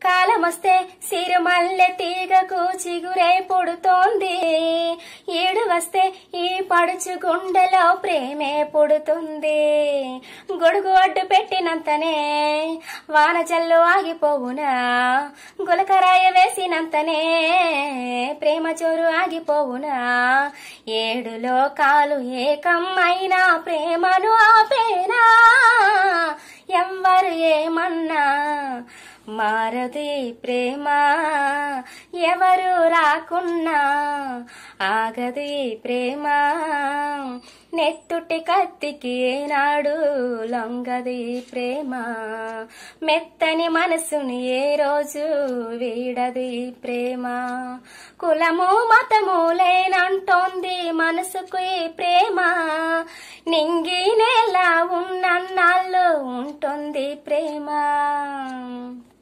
కాలమొస్తే సిరుమల్లె తీగకు చిగురే పుడుతోంది ఏడు వస్తే ఈ పడుచు గుండెలో ప్రేమే పుడుతుంది గొడుగు అడ్డు పెట్టినంతనే వాన జల్లు ఆగిపోవునా గులకరాయ వేసినంతనే ప్రేమ చోరు ఆగిపోవునా ఏడు లోకాలు ఏకమైనా ప్రేమను ఆపేనా ఎవ్వరు ఏమన్నా మారది ప్రేమ ఎవరు రాకున్నా ఆగది ప్రేమ నెత్తుటి కత్తికి ఏనాడు లొంగది ప్రేమ మెత్తని మనసుని ఏ రోజు వీడది ప్రేమ కులము మతము లేనంటోంది మనసుకు ఈ ప్రేమ నింగి నేల ఉన్నన్నాళ్ళు ఉంటుంది ప్రేమ